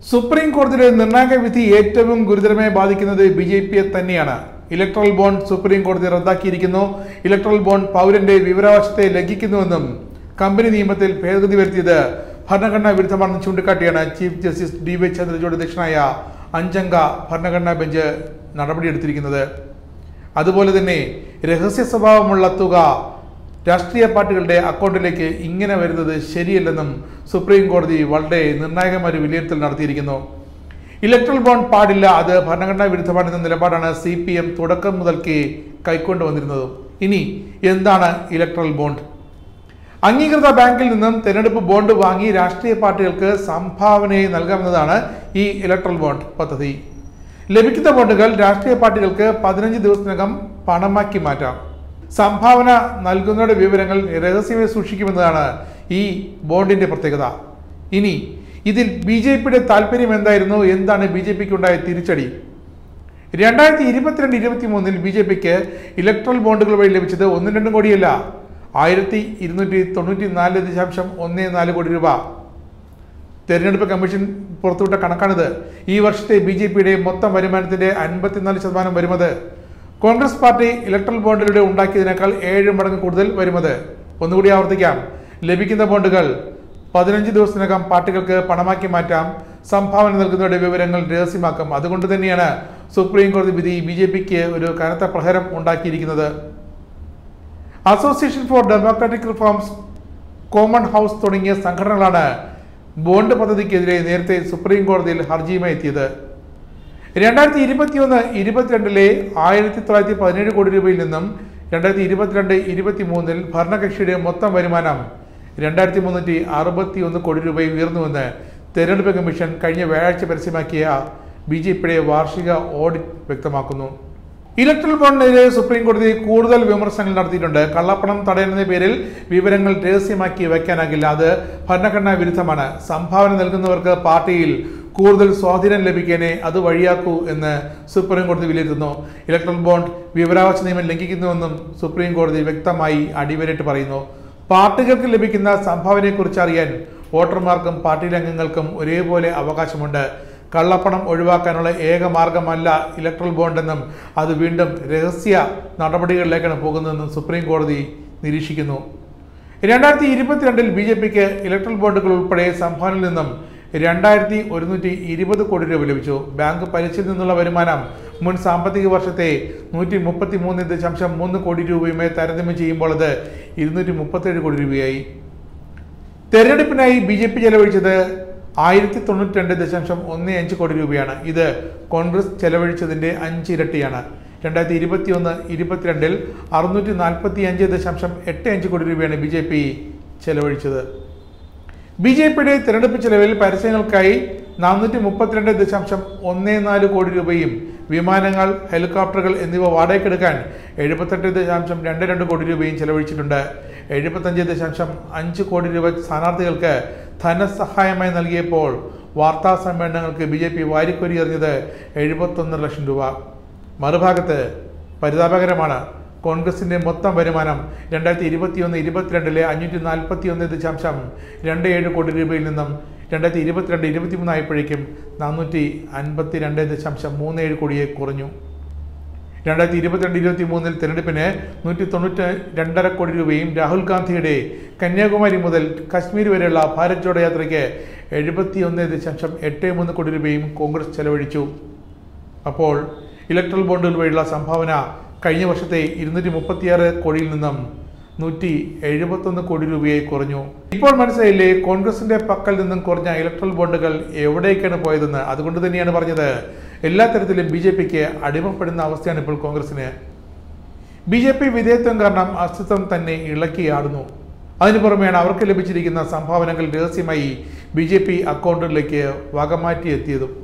supreme കോടതിയുടെ നിർണായക വിധി ഏറ്റവും ഗുരുതരമായി ബാധിക്കുന്നത് ബി ജെ പിയെ തന്നെയാണ് ഇലക്ട്രൽ ബോണ്ട് സുപ്രീം കോടതി റദ്ദാക്കിയിരിക്കുന്നു ഇലക്ട്രൽ ബോണ്ട് പൗരന്റെ വിവരാവകാശത്തെ ലംഘിക്കുന്നുവെന്നും കമ്പനി നിയമത്തിൽ ഭേദഗതി വരുത്തിയത് ഭരണഘടനാ വിരുദ്ധമാണെന്ന് ചൂണ്ടിക്കാട്ടിയാണ് chief justice D Y Chandrachud അധ്യക്ഷനായ അഞ്ചംഗ ഭരണഘടനാ ബെഞ്ച് നടപടിയെടുത്തിരിക്കുന്നത് അതുപോലെ തന്നെ രഹസ്യ സ്വഭാവമുള്ള തുക രാഷ്ട്രീയ പാർട്ടികളുടെ അക്കൗണ്ടിലേക്ക് ഇങ്ങനെ വരുന്നത് ശരിയല്ലെന്നും സുപ്രീം കോടതി വളരെ നിർണായകമായ ഒരു വിലയിരുത്തൽ നടത്തിയിരിക്കുന്നു ഇലക്ട്രൽ ബോണ്ട് പാടില്ല അത് ഭരണഘടനാ വിരുദ്ധമാണെന്ന നിലപാടാണ് സി പി എം തുടക്കം മുതൽക്കേ കൈക്കൊണ്ടുവന്നിരുന്നത് ഇനി എന്താണ് ഇലക്ട്രൽ ബോണ്ട് അംഗീകൃത ബാങ്കിൽ നിന്നും തെരഞ്ഞെടുപ്പ് ബോണ്ട് വാങ്ങി രാഷ്ട്രീയ പാർട്ടികൾക്ക് സംഭാവനയായി നൽകാമെന്നതാണ് ഈ ഇലക്ട്രൽ ബോണ്ട് പദ്ധതി ലഭിക്കുന്ന ബോണ്ടുകൾ രാഷ്ട്രീയ പാർട്ടികൾക്ക് പതിനഞ്ച് ദിവസത്തിനകം പണമാക്കി മാറ്റാം സംഭാവന നൽകുന്നവരുടെ വിവരങ്ങൾ രഹസ്യമായി സൂക്ഷിക്കുമെന്നതാണ് ഈ ബോണ്ടിന്റെ പ്രത്യേകത ഇനി ഇതിൽ ബി ജെ പിയുടെ താല്പര്യം എന്തായിരുന്നു എന്താണ് ബി ജെ പിക്ക് ഉണ്ടായ തിരിച്ചടി രണ്ടായിരത്തി ഇരുപത്തിരണ്ട് ഇരുപത്തി മൂന്നിൽ ബി ജെ പിക്ക് ഇലക്ട്രൽ ബോണ്ടുകൾ വഴി ലഭിച്ചത് ഒന്നും രണ്ടും കോടിയല്ല ആയിരത്തി ഇരുന്നൂറ്റി തൊണ്ണൂറ്റി നാല് ദശാംശം ഒന്ന് നാല് കോടി രൂപ തെരഞ്ഞെടുപ്പ് കമ്മീഷൻ പുറത്തുവിട്ട കണക്കാണിത് ഈ വർഷത്തെ ബി ജെ പിയുടെ മൊത്തം വരുമാനത്തിന്റെ അൻപത്തിനാല് ശതമാനം വരുന്നത് കോൺഗ്രസ് പാർട്ടി ഇലക്ട്രൽ ബോണ്ടിലൂടെ ഉണ്ടാക്കിയതിനേക്കാൾ ഏഴ് മടങ്ങ് കൂടുതൽ വരുന്നത് ഒന്നുകൂടി ആവർത്തിക്കാം ലഭിക്കുന്ന ബോണ്ടുകൾ പതിനഞ്ച് ദിവസത്തിനകം പാർട്ടികൾക്ക് പണമാക്കി മാറ്റാം സംഭാവന നൽകുന്നവരുടെ വിവരങ്ങൾ രഹസ്യമാക്കും അതുകൊണ്ട് തന്നെയാണ് സുപ്രീം കോടതി വിധി ബി ജെ പിക്ക് ഒരു കനത്ത പ്രഹരം ഉണ്ടാക്കിയിരിക്കുന്നത് association for democratic reforms common house തുടങ്ങിയ സംഘടനകളാണ് ബോണ്ട് പദ്ധതിക്കെതിരെ നേരത്തെ സുപ്രീം കോടതിയിൽ ഹർജിയുമായി എത്തിയത് രണ്ടായിരത്തി ഇരുപത്തിയൊന്ന് ഇരുപത്തിരണ്ടിലെ ആയിരത്തി തൊള്ളായിരത്തി പതിനേഴ് കോടി രൂപയിൽ നിന്നും രണ്ടായിരത്തി ഇരുപത്തിരണ്ട് ഇരുപത്തി മൂന്നിൽ ഭരണകക്ഷിയുടെ മൊത്തം വരുമാനം രണ്ടായിരത്തി മുന്നൂറ്റി അറുപത്തി ഒന്ന് കോടി രൂപയിൽ ഉയർന്നുവെന്ന് തെരഞ്ഞെടുപ്പ് കമ്മീഷൻ കഴിഞ്ഞ വ്യാഴാഴ്ച പരസ്യമാക്കിയ ബി ജെ പിയുടെ വാർഷിക ഓഡിറ്റ് വ്യക്തമാക്കുന്നു ഇലക്ട്രൽ ബോണ്ടിനെതിരെ സുപ്രീം കോടതി കൂടുതൽ വിമർശനങ്ങൾ നടത്തിയിട്ടുണ്ട് കള്ളപ്പണം തടയുന്നതിന്റെ പേരിൽ വിവരങ്ങൾ രഹസ്യമാക്കി വയ്ക്കാനാകില്ല അത് ഭരണഘടനാ വിരുദ്ധമാണ് സംഭാവന നൽകുന്നവർക്ക് പാർട്ടിയിൽ കൂടുതൽ സ്വാധീനം ലഭിക്കാനേ അത് വഴിയാക്കൂ എന്ന് സുപ്രീം കോടതി വിലയിരുത്തുന്നു ഇലക്ട്രൽ ബോണ്ട് വിവരാവകാശ നിയമം ലംഘിക്കുന്നുവെന്നും സുപ്രീം കോടതി വ്യക്തമായി അടിവരയിട്ട് പറയുന്നു പാർട്ടികൾക്ക് ലഭിക്കുന്ന സംഭാവനയെക്കുറിച്ച് അറിയാൻ വോട്ടർമാർക്കും പാർട്ടിയിലെ അംഗങ്ങൾക്കും ഒരേപോലെ അവകാശമുണ്ട് കള്ളപ്പണം ഒഴിവാക്കാനുള്ള ഏക മാർഗമല്ല ഇലക്ട്രൽ ബോണ്ടെന്നും അത് വീണ്ടും രഹസ്യ നടപടികളിലേക്കാണ് പോകുന്നതെന്നും സുപ്രീം കോടതി നിരീക്ഷിക്കുന്നു രണ്ടായിരത്തി ഇരുപത്തിരണ്ടിൽ ബി ജെ പിക്ക് ഇലക്ട്രൽ ബോണ്ടുകൾ ഉൾപ്പെടെ സംഭാവനയിൽ നിന്നും രണ്ടായിരത്തി ഒരുന്നൂറ്റി ഇരുപത് കോടി രൂപ ലഭിച്ചു ബാങ്ക് പലിശയിൽ നിന്നുള്ള വരുമാനം മുൻ സാമ്പത്തിക വർഷത്തെ നൂറ്റി മുപ്പത്തി മൂന്ന് ദശാംശം മൂന്ന് കോടി രൂപയുമായി താരതമ്യം ചെയ്യുമ്പോൾ അത് ഇരുന്നൂറ്റി മുപ്പത്തേഴ് കോടി രൂപയായി തെരഞ്ഞെടുപ്പിനായി ബി ജെ പി ചെലവഴിച്ചത് ആയിരത്തി തൊണ്ണൂറ്റി രണ്ട് ദശാംശം ഒന്ന് അഞ്ച് കോടി രൂപയാണ് ഇത് കോൺഗ്രസ് ചെലവഴിച്ചതിന്റെ അഞ്ചിരട്ടിയാണ് രണ്ടായിരത്തി ഇരുപത്തി ഒന്ന് ഇരുപത്തിരണ്ടിൽ അറുന്നൂറ്റി നാൽപ്പത്തി അഞ്ച് ദശാംശം എട്ട് അഞ്ച് കോടി രൂപയാണ് ബി ജെ പി ചെലവഴിച്ചത് ബി ജെ പിയുടെ തെരഞ്ഞെടുപ്പ് ചെലവിൽ പരസ്യങ്ങൾക്കായി നാനൂറ്റി മുപ്പത്തിരണ്ട് ദശാംശം ഒന്ന് നാല് കോടി രൂപയും വിമാനങ്ങൾ ഹെലികോപ്റ്ററുകൾ എന്നിവ വാടകയ്ക്കെടുക്കാൻ എഴുപത്തെട്ട് ദശാംശം രണ്ട് രണ്ട് കോടി രൂപയും ചെലവഴിച്ചിട്ടുണ്ട് എഴുപത്തഞ്ച് ദശാംശം അഞ്ച് കോടി രൂപ സ്ഥാനാർത്ഥികൾക്ക് ധനസഹായമായി നൽകിയപ്പോൾ വാർത്താ സമ്മേളനങ്ങൾക്ക് ബി ജെ പി വാരിക്കൊരി എറിഞ്ഞത് എഴുപത്തൊന്നര ലക്ഷം രൂപ മറുഭാഗത്ത് പരിതാപകരമാണ് കോൺഗ്രസിന്റെ മൊത്തം വരുമാനം രണ്ടായിരത്തി ഇരുപത്തിയൊന്ന് ഇരുപത്തിരണ്ടിലെ അഞ്ഞൂറ്റി നാൽപ്പത്തി ഒന്ന് ദശാംശം രണ്ട് ഏഴ് കോടി രൂപയിൽ നിന്നും രണ്ടായിരത്തി ഇരുപത്തിരണ്ട് ഇരുപത്തിമൂന്ന് ആയപ്പോഴേക്കും നാനൂറ്റി അൻപത്തി രണ്ട് ദശാംശം മൂന്ന് ഏഴ് കോടിയെ കുറഞ്ഞു രണ്ടായിരത്തി ഇരുപത്തിരണ്ട് ഇരുപത്തി മൂന്നിൽ തെരഞ്ഞെടുപ്പിന് നൂറ്റി തൊണ്ണൂറ്റി രണ്ടര കോടി രൂപയും രാഹുൽ ഗാന്ധിയുടെ കന്യാകുമാരി മുതൽ കശ്മീർ വരെയുള്ള ഭാരത് ജോഡോ യാത്രയ്ക്ക് എഴുപത്തി ഒന്ന് ദശാംശം എട്ട് മൂന്ന് കോടി രൂപയും കോൺഗ്രസ് ചെലവഴിച്ചു അപ്പോൾ ഇലക്ട്രൽ ബോണ്ടുകൾ വഴിയുള്ള സംഭാവന കഴിഞ്ഞ വർഷത്തെ ഇരുന്നൂറ്റി മുപ്പത്തിയാറ് കോടിയിൽ നിന്നും നൂറ്റി എഴുപത്തൊന്ന് കോടി രൂപയായി കുറഞ്ഞു ഇപ്പോൾ മനസ്സിലായില്ലേ കോൺഗ്രസിന്റെ പക്കൽ നിന്നും കുറഞ്ഞ ഇലക്ട്രൽ ബോണ്ടുകൾ എവിടേക്കാണ് പോയതെന്ന് അതുകൊണ്ട് തന്നെയാണ് പറഞ്ഞത് എല്ലാ തരത്തിലും ബി ജെ പിക്ക് അടിമപ്പെടുന്ന അവസ്ഥയാണ് ഇപ്പോൾ കോൺഗ്രസിന് ബി ജെ പി വിധേയത്വം കാരണം അസ്തിത്വം തന്നെ ഇളക്കിയാടുന്നു അതിനു പുറമെയാണ് അവർക്ക് ലഭിച്ചിരിക്കുന്ന സംഭാവനകൾ രഹസ്യമായി ബി ജെ പി അക്കൗണ്ടുകളിലേക്ക് വകമാറ്റി എത്തിയതും